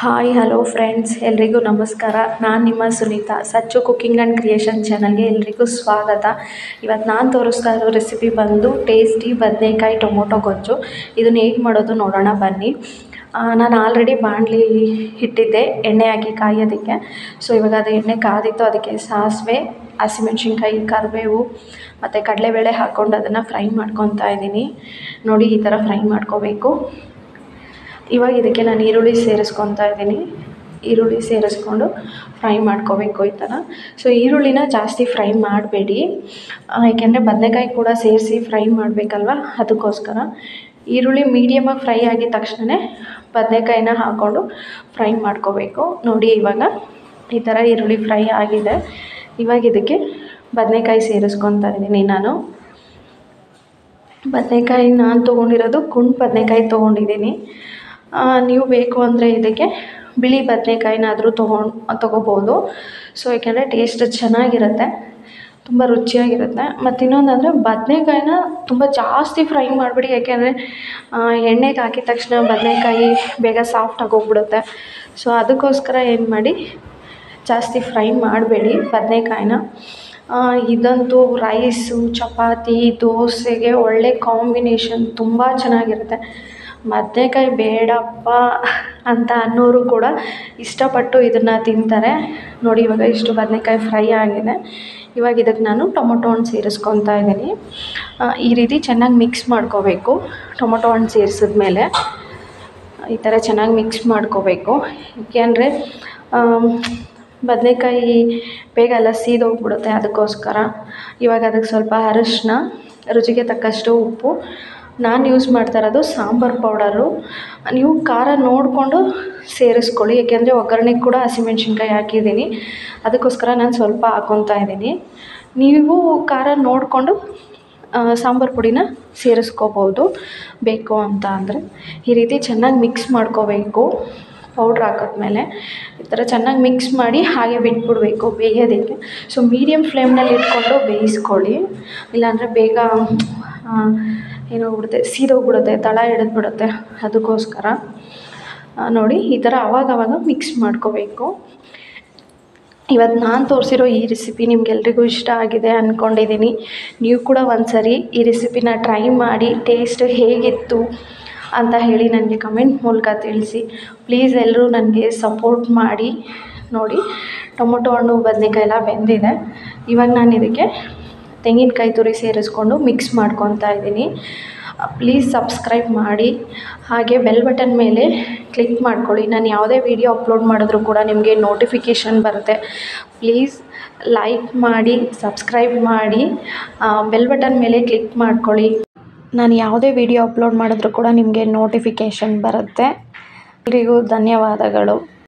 hi hello friends ಎಲ್ರಿಗೂ ನಮಸ್ಕಾರ ನಾನು ನಿಮ್ಮ Sunitha Sachu cooking and creation ಚಾನಲ್ಗೆ ಎಲ್ರಿಗೂ ಸ್ವಾಗತ ಇವತ್ತು ನಾನು ತೋರಿಸ್ತಾ ಇರೋ ರೆಸಿಪಿ ಬಂದು ಟೇಸ್ಟಿ ಬದನೇಕಾಯಿ ಟೊಮೊಟೊ ಗೊಜ್ಜು ಇದನ್ನು ಹೇಗೆ ಮಾಡೋದು ನೋಡೋಣ ಬನ್ನಿ ನಾನು ಆಲ್ರೆಡಿ ಬಾಣಲಿ ಇಟ್ಟಿದ್ದೆ ಎಣ್ಣೆ ಹಾಕಿ ಕಾಯೋದಕ್ಕೆ ಸೊ ಇವಾಗ ಅದು ಎಣ್ಣೆ ಕಾದಿತ್ತು ಅದಕ್ಕೆ ಸಾಸಿವೆ ಹಸಿಮೆಣ್ಸಿನ್ಕಾಯಿ ಕರಿಬೇವು ಮತ್ತು ಕಡಲೆಬೇಳೆ ಹಾಕ್ಕೊಂಡು ಅದನ್ನು ಫ್ರೈ ಮಾಡ್ಕೊತಾ ಇದ್ದೀನಿ ನೋಡಿ ಈ ಥರ ಫ್ರೈ ಮಾಡ್ಕೋಬೇಕು ಇವಾಗ ಇದಕ್ಕೆ ನಾನು ಈರುಳ್ಳಿ ಸೇರಿಸ್ಕೊತಾ ಇದ್ದೀನಿ ಈರುಳ್ಳಿ ಸೇರಿಸ್ಕೊಂಡು ಫ್ರೈ ಮಾಡ್ಕೋಬೇಕು ಈ ಥರ ಸೊ ಈರುಳ್ಳಿನ ಜಾಸ್ತಿ ಫ್ರೈ ಮಾಡಬೇಡಿ ಏಕೆಂದರೆ ಬದನೆಕಾಯಿ ಕೂಡ ಸೇರಿಸಿ ಫ್ರೈ ಮಾಡಬೇಕಲ್ವ ಅದಕ್ಕೋಸ್ಕರ ಈರುಳ್ಳಿ ಮೀಡಿಯಮಾಗಿ ಫ್ರೈ ಆಗಿದ ತಕ್ಷಣ ಬದನೆಕಾಯಿನ ಹಾಕ್ಕೊಂಡು ಫ್ರೈ ಮಾಡ್ಕೋಬೇಕು ನೋಡಿ ಇವಾಗ ಈ ಥರ ಈರುಳ್ಳಿ ಫ್ರೈ ಆಗಿದೆ ಇವಾಗ ಇದಕ್ಕೆ ಬದನೆಕಾಯಿ ಸೇರಿಸ್ಕೊತಾ ಇದ್ದೀನಿ ನಾನು ಬದನೆಕಾಯಿ ನಾನು ತೊಗೊಂಡಿರೋದು ಗುಂಡು ಬದನೆಕಾಯಿ ತೊಗೊಂಡಿದ್ದೀನಿ ನೀವು ಬೇಕು ಅಂದರೆ ಇದಕ್ಕೆ ಬಿಳಿ ಬದನೆಕಾಯಿನಾದರೂ ತೊಗೊಂಡು ತೊಗೋಬೋದು ಸೊ ಏಕೆಂದರೆ ಟೇಸ್ಟ್ ಚೆನ್ನಾಗಿರುತ್ತೆ ತುಂಬ ರುಚಿಯಾಗಿರುತ್ತೆ ಮತ್ತು ಇನ್ನೊಂದು ಅಂದರೆ ಬದನೆಕಾಯಿನ ತುಂಬ ಜಾಸ್ತಿ ಫ್ರೈ ಮಾಡಿಬಿಡಿ ಯಾಕೆಂದರೆ ಎಣ್ಣೆಗೆ ಹಾಕಿದ ತಕ್ಷಣ ಬದನೆಕಾಯಿ ಬೇಗ ಸಾಫ್ಟಾಗಿ ಹೋಗ್ಬಿಡುತ್ತೆ ಸೊ ಅದಕ್ಕೋಸ್ಕರ ಏನು ಮಾಡಿ ಜಾಸ್ತಿ ಫ್ರೈ ಮಾಡಬೇಡಿ ಬದನೆಕಾಯಿನ ಇದಂತೂ ರೈಸು ಚಪಾತಿ ದೋಸೆಗೆ ಒಳ್ಳೆ ಕಾಂಬಿನೇಷನ್ ತುಂಬ ಚೆನ್ನಾಗಿರುತ್ತೆ ಬದನೆಕಾಯಿ ಬೇಡಪ್ಪ ಅಂತ ಅನ್ನೋರು ಕೂಡ ಇಷ್ಟಪಟ್ಟು ಇದನ್ನು ತಿಂತಾರೆ ನೋಡಿ ಇವಾಗ ಇಷ್ಟು ಬದನೆಕಾಯಿ ಫ್ರೈ ಆಗಿದೆ ಇವಾಗ ಇದಕ್ಕೆ ನಾನು ಟೊಮೊಟೊ ಹಣ್ಣು ಸೇರಿಸ್ಕೊತಾ ಇದ್ದೀನಿ ಈ ರೀತಿ ಚೆನ್ನಾಗಿ ಮಿಕ್ಸ್ ಮಾಡ್ಕೋಬೇಕು ಟೊಮೊಟೊ ಹಣ್ಣು ಸೇರಿಸಿದ್ಮೇಲೆ ಈ ಥರ ಚೆನ್ನಾಗಿ ಮಿಕ್ಸ್ ಮಾಡ್ಕೋಬೇಕು ಏಕೆಂದರೆ ಬದನೆಕಾಯಿ ಬೇಗ ಎಲ್ಲ ಸೀದೋಗ್ಬಿಡುತ್ತೆ ಅದಕ್ಕೋಸ್ಕರ ಇವಾಗ ಅದಕ್ಕೆ ಸ್ವಲ್ಪ ಅರಶಿನ ರುಚಿಗೆ ತಕ್ಕಷ್ಟು ಉಪ್ಪು ನಾನು ಯೂಸ್ ಮಾಡ್ತಾ ಇರೋದು ಸಾಂಬಾರು ಪೌಡರು ನೀವು ಖಾರ ನೋಡಿಕೊಂಡು ಸೇರಿಸ್ಕೊಳ್ಳಿ ಏಕೆಂದರೆ ಒಗ್ಗರಣೆಗೆ ಕೂಡ ಹಸಿಮೆಣ್ಸಿನ್ಕಾಯಿ ಹಾಕಿದ್ದೀನಿ ಅದಕ್ಕೋಸ್ಕರ ನಾನು ಸ್ವಲ್ಪ ಹಾಕ್ಕೊತಾ ಇದ್ದೀನಿ ನೀವು ಖಾರ ನೋಡಿಕೊಂಡು ಸಾಂಬಾರು ಪುಡಿನ ಸೇರಿಸ್ಕೋಬೋದು ಬೇಕು ಅಂತ ಅಂದರೆ ಈ ರೀತಿ ಚೆನ್ನಾಗಿ ಮಿಕ್ಸ್ ಮಾಡ್ಕೋಬೇಕು ಪೌಡ್ರ್ ಹಾಕಿದ್ಮೇಲೆ ಈ ಥರ ಚೆನ್ನಾಗಿ ಮಿಕ್ಸ್ ಮಾಡಿ ಹಾಗೆ ಬಿಟ್ಬಿಡಬೇಕು ಬೇಯೋದಕ್ಕೆ ಸೊ ಮೀಡಿಯಮ್ ಫ್ಲೇಮ್ನಲ್ಲಿ ಇಟ್ಕೊಂಡು ಬೇಯಿಸ್ಕೊಳ್ಳಿ ಇಲ್ಲಾಂದರೆ ಬೇಗ ಏನಾಗ್ಬಿಡುತ್ತೆ ಸೀದೋಗ್ಬಿಡುತ್ತೆ ತಳ ಹಿಡಿದ್ಬಿಡುತ್ತೆ ಅದಕ್ಕೋಸ್ಕರ ನೋಡಿ ಈ ಥರ ಆವಾಗವಾಗ ಮಿಕ್ಸ್ ಮಾಡ್ಕೋಬೇಕು ಇವತ್ತು ನಾನು ತೋರಿಸಿರೋ ಈ ರೆಸಿಪಿ ನಿಮ್ಗೆಲ್ರಿಗೂ ಇಷ್ಟ ಆಗಿದೆ ಅಂದ್ಕೊಂಡಿದ್ದೀನಿ ನೀವು ಕೂಡ ಒಂದು ಸರಿ ಈ ರೆಸಿಪಿನ ಟ್ರೈ ಮಾಡಿ ಟೇಸ್ಟ್ ಹೇಗಿತ್ತು ಅಂತ ಹೇಳಿ ನನಗೆ ಕಮೆಂಟ್ ಮೂಲಕ ತಿಳಿಸಿ ಪ್ಲೀಸ್ ಎಲ್ಲರೂ ನನಗೆ ಸಪೋರ್ಟ್ ಮಾಡಿ ನೋಡಿ ಟೊಮೊಟೊ ಹಣ್ಣು ಬದನೆಕಾಯಿ ಎಲ್ಲ ಬೆಂದಿದೆ ಇವಾಗ ನಾನು ಇದಕ್ಕೆ ತೆಂಗಿನಕಾಯಿ ತುರಿ ಸೇರಿಸ್ಕೊಂಡು ಮಿಕ್ಸ್ ಮಾಡ್ಕೊತಾ ಇದ್ದೀನಿ ಪ್ಲೀಸ್ ಸಬ್ಸ್ಕ್ರೈಬ್ ಮಾಡಿ ಹಾಗೆ ಬೆಲ್ ಬಟನ್ ಮೇಲೆ ಕ್ಲಿಕ್ ಮಾಡ್ಕೊಳ್ಳಿ ನಾನು ಯಾವುದೇ ವೀಡಿಯೋ ಅಪ್ಲೋಡ್ ಮಾಡಿದ್ರೂ ಕೂಡ ನಿಮಗೆ ನೋಟಿಫಿಕೇಷನ್ ಬರುತ್ತೆ ಪ್ಲೀಸ್ ಲೈಕ್ ಮಾಡಿ ಸಬ್ಸ್ಕ್ರೈಬ್ ಮಾಡಿ ಬೆಲ್ ಬಟನ್ ಮೇಲೆ ಕ್ಲಿಕ್ ಮಾಡ್ಕೊಳ್ಳಿ ನಾನು ಯಾವುದೇ ವೀಡಿಯೋ ಅಪ್ಲೋಡ್ ಮಾಡಿದ್ರೂ ಕೂಡ ನಿಮಗೆ ನೋಟಿಫಿಕೇಷನ್ ಬರುತ್ತೆ ಎಲ್ರಿಗೂ ಧನ್ಯವಾದಗಳು